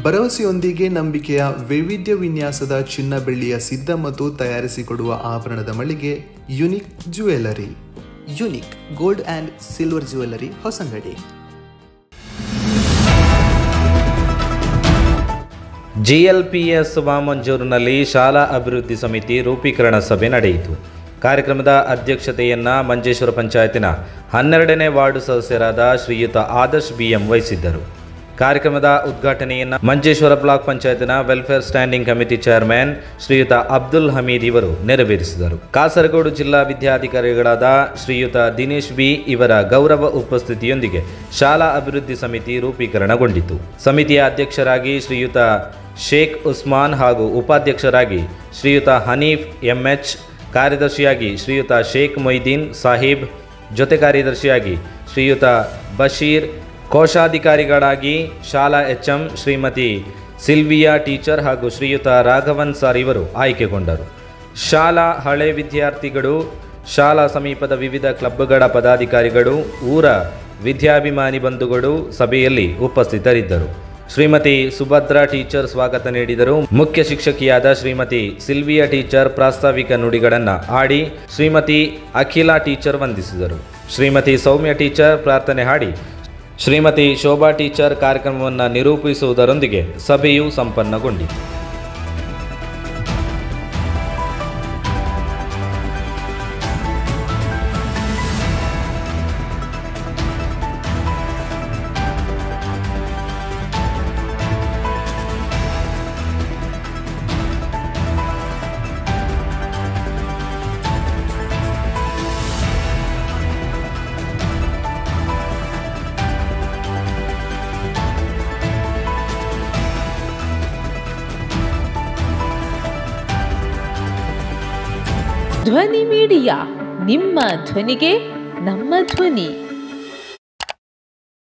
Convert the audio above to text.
ಭರವಸೆಯೊಂದಿಗೆ ನಂಬಿಕೆಯ ವೈವಿಧ್ಯ ವಿನ್ಯಾಸದ ಚಿನ್ನ ಬೆಳ್ಳಿಯ ಸಿದ್ಧ ಮತ್ತು ತಯಾರಿಸಿಕೊಡುವ ಆಭರಣದ ಮಳಿಗೆ unique jewellery unique gold and silver jewellery Hosangadi GLPS ವಾಮಂಜೂರಿನಲ್ಲಿ ಶಾಲಾ ಅಭಿವೃದ್ಧಿ ಸಮಿತಿ ರೂಪೀಕರಣ ಸಭೆ ನಡೆಯಿತು ಕಾರ್ಯಕ್ರಮದ ಅಧ್ಯಕ್ಷತೆಯನ್ನ ಮಂಜೇಶ್ವರ ಪಂಚಾಯತಿನ ಹನ್ನೆರಡನೇ ವಾರ್ಡು ಸದಸ್ಯರಾದ ಶ್ರೀಯುತ ಆದರ್ಶ್ ಬಿಎಂ ವಹಿಸಿದ್ದರು ಕಾರ್ಯಕ್ರಮದ ಉದ್ಘಾಟನೆಯನ್ನ ಮಂಜೇಶ್ವರ ಬ್ಲಾಕ್ ಪಂಚಾಯತಿನ ವೆಲ್ಫೇರ್ ಸ್ಟ್ಯಾಂಡಿಂಗ್ ಕಮಿಟಿ ಚೇರ್ಮನ್ ಶ್ರೀಯುತ ಅಬ್ದುಲ್ ಹಮೀದ್ ಇವರು ನೆರವೇರಿಸಿದರು ಕಾಸರಗೋಡು ಜಿಲ್ಲಾ ವಿದ್ಯಾಧಿಕಾರಿಗಳಾದ ಶ್ರೀಯುತ ದಿನೇಶ್ ಬಿ ಇವರ ಗೌರವ ಉಪಸ್ಥಿತಿಯೊಂದಿಗೆ ಶಾಲಾ ಅಭಿವೃದ್ಧಿ ಸಮಿತಿ ರೂಪೀಕರಣಗೊಂಡಿತು ಸಮಿತಿಯ ಅಧ್ಯಕ್ಷರಾಗಿ ಶ್ರೀಯುತ ಶೇಖ್ ಉಸ್ಮಾನ್ ಹಾಗೂ ಉಪಾಧ್ಯಕ್ಷರಾಗಿ ಶ್ರೀಯುತ ಹನೀಫ್ ಎಂಎಚ್ ಕಾರ್ಯದರ್ಶಿಯಾಗಿ ಶ್ರೀಯುತ ಶೇಖ್ ಮೊಯ್ದೀನ್ ಸಾಹಿಬ್ ಜೊತೆ ಕಾರ್ಯದರ್ಶಿಯಾಗಿ ಶ್ರೀಯುತ ಬಶೀರ್ ಕೋಶಾಧಿಕಾರಿಗಳಾಗಿ ಶಾಲಾ ಎಚ್ಎಂ ಶ್ರೀಮತಿ ಸಿಲ್ವಿಯಾ ಟೀಚರ್ ಹಾಗೂ ಶ್ರೀಯುತ ರಾಘವನ್ ಸರ್ ಇವರು ಆಯ್ಕೆಗೊಂಡರು ಶಾಲಾ ಹಳೆ ವಿದ್ಯಾರ್ಥಿಗಳು ಶಾಲಾ ಸಮೀಪದ ವಿವಿಧ ಕ್ಲಬ್ಗಳ ಪದಾಧಿಕಾರಿಗಳು ಊರ ವಿದ್ಯಾಭಿಮಾನಿ ಬಂಧುಗಳು ಸಭೆಯಲ್ಲಿ ಉಪಸ್ಥಿತರಿದ್ದರು ಶ್ರೀಮತಿ ಸುಭದ್ರಾ ಟೀಚರ್ ಸ್ವಾಗತ ನೀಡಿದರು ಮುಖ್ಯ ಶಿಕ್ಷಕಿಯಾದ ಶ್ರೀಮತಿ ಸಿಲ್ವಿಯಾ ಟೀಚರ್ ಪ್ರಾಸ್ತಾವಿಕ ನುಡಿಗಳನ್ನು ಆಡಿ ಶ್ರೀಮತಿ ಅಖಿಲಾ ಟೀಚರ್ ವಂದಿಸಿದರು ಶ್ರೀಮತಿ ಸೌಮ್ಯ ಟೀಚರ್ ಪ್ರಾರ್ಥನೆ ಹಾಡಿ ಶ್ರೀಮತಿ ಶೋಭಾ ಟೀಚರ್ ಕಾರ್ಯಕ್ರಮವನ್ನು ನಿರೂಪಿಸುವುದರೊಂದಿಗೆ ಸಭೆಯು ಸಂಪನ್ನಗೊಂಡಿತು ಧ್ವನಿ ಮೀಡಿಯಾ ನಿಮ್ಮ ಧ್ವನಿಗೆ ನಮ್ಮ ಧ್ವನಿ